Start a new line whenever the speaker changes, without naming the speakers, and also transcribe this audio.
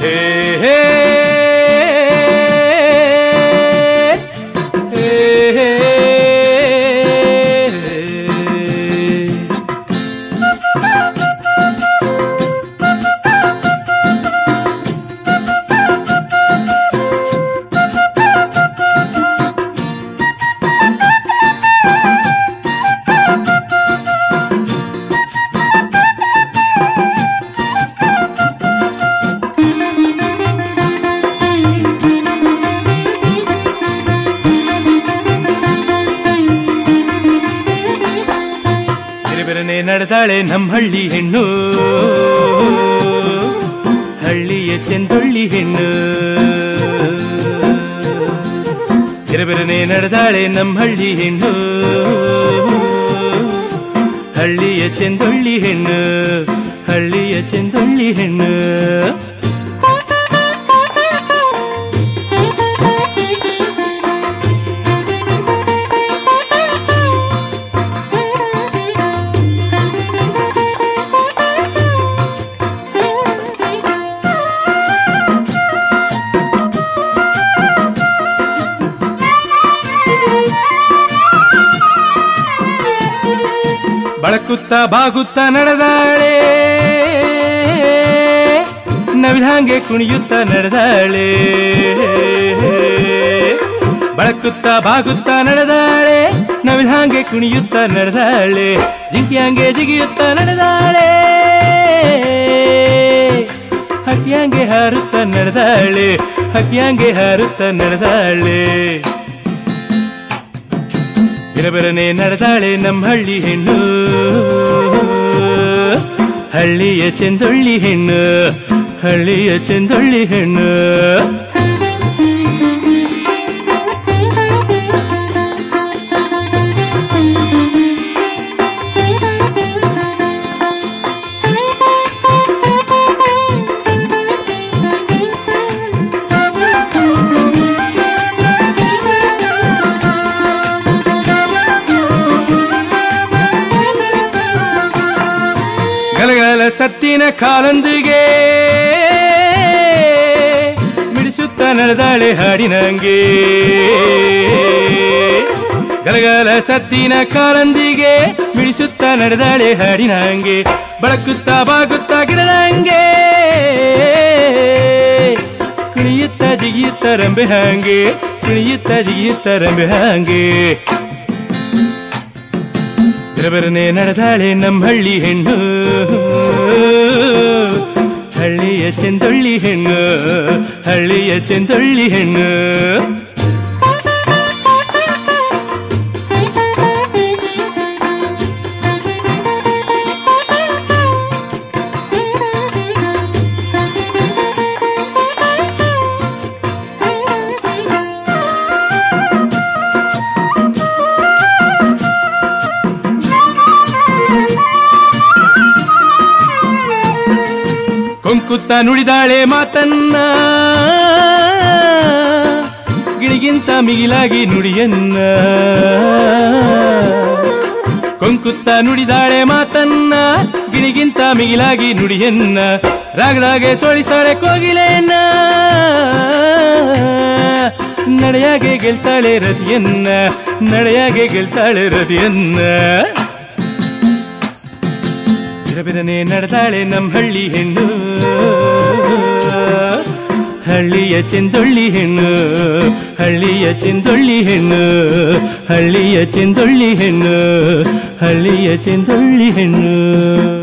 ಹೇ ಹೇ ಹೇ ಹೇ ಬಿರಬಿರನೆ ನಡೆದಾಳೆ ನಮ್ಮ ಹಳ್ಳಿ ಹೆಣ್ಣು ಹಳ್ಳಿಯ ಚೆಂದೊಳ್ಳಿ ಹೆಣ್ಣು ಬಿರಬಿರನೆ ನಡೆದಾಳೆ ನಮ್ಮ ಹಳ್ಳಿ ಹೆಣ್ಣು ಹಳ್ಳಿಯ ಚೆಂದೊಳ್ಳಿ ಹೆಣ್ಣು ಹಳ್ಳಿಯ ಚೆಂದೊಳ್ಳಿ ಹೆಣ್ಣು ಬಳಕುತ್ತ ಬಾಗುತ್ತ ನಡೆದಾಳೆ ನವಿಲಾಂಗೆ ಕುಣಿಯುತ್ತ ನಡೆದಾಳೆ ಬಳಕುತ್ತ ಬಾಗುತ್ತ ನಡೆದಾಳೆ ನವಿಲಾಂಗೆ ಕುಣಿಯುತ್ತ ನಡೆದಾಳೆ ಜಿಂಕಿಯಾಂಗೆ ಜಿಗಿಯುತ್ತ ನಡೆದಾಳೆ ಹಕ್ಕಿಯಾಂಗೆ ಹಾರುತ್ತ ನಡೆದಾಳೆ ಹಕ್ಕಿಯಾಂಗೆ ಹಾರುತ್ತ ನಡೆದಾಳೆ ಬಿರಬಿರನೆ ನಡೆದಾಳೆ ನಮ್ಮ ಹಳ್ಳಿ ಹೆಣ್ಣು ಹಳ್ಳಿಯ ಚೆಂದೊಳ್ಳಿ ಹೆಣ್ಣು ಹಳ್ಳಿಯ ಚೆಂದೊಳ್ಳಿ ಹೆಣ್ಣು ಗಲಗಲ ಸತ್ತಿನ ಕಾಲಂದಿಗೆ ಮಿಡಿಸುತ್ತ ನಡೆದಾಳೆ ಹಾಡಿನಂಗೆ ಗಲಗಲ ಸತ್ತಿನ ಕಾಲಂದಿಗೆ ಮಿಡಿಸುತ್ತ ನಡೆದಾಳೆ ಹಾಡಿನಂಗೆ ಬಳಕುತ್ತ ಬಾಗುತ್ತ ಗಿಡದಂಗೆ ಕುಣಿಯುತ್ತ ಜಿಗಿಯುತ್ತ ರಂಬೆ ಹಾಂಗೆ ಕುಣಿಯುತ್ತ ಜಿಗಿಯುತ್ತ ರಂಬೆ ಹಾಂಗೆ ಬಿರಬಿರನೆ ನಡೆದಾಳೆ ನಮ್ಮ ಹಳ್ಳಿ ಹೆಣ್ಣು ಹಳ್ಳಿಯ ಚೆಂದೊಳ್ಳಿ ಹೆಣ್ಣು ಹಳ್ಳಿಯ ಚೆಂದೊಳ್ಳಿ ಹೆಣ್ಣು ಕೊಂಕುತ್ತ ನುಡಿದಾಳೆ ಮಾತನ್ನ ಗಿಳಿಗಿಂತ ಮಿಗಿಲಾಗಿ ನುಡಿಯನ್ನ ಕೊಂಕುತ್ತ ನುಡಿದಾಳೆ ಮಾತನ್ನ ಗಿಳಿಗಿಂತ ಮಿಗಿಲಾಗಿ ನುಡಿಯನ್ನ ರಾಗದಾಗೆ ಸೋಳಿಸ್ತಾಳೆ ಕೋಗಿಲೆಯನ್ನ ನಡೆಯಾಗೆ ಗೆಲ್ತಾಳೆ ರತಿಯನ್ನ ನಡೆಯಾಗೆ ಗೆಲ್ತಾಳೆ ರತಿಯನ್ನ ಬಿರಬಿರನೆ ನಡೆದಾಳೆ ನಮ್ಮ ಹಳ್ಳಿ ಹೆಣ್ಣು ಹಳ್ಳಿಯ ಚೆಂದೊಳ್ಳಿ ಹೆಣ್ಣು ಹಳ್ಳಿಯ ಚೆಂದೊಳ್ಳಿ ಹೆಣ್ಣು ಹಳ್ಳಿಯ ಚೆಂದೊಳ್ಳಿ ಹೆಣ್ಣು ಹಳ್ಳಿಯ ಚೆಂದೊಳ್ಳಿ ಹೆಣ್ಣು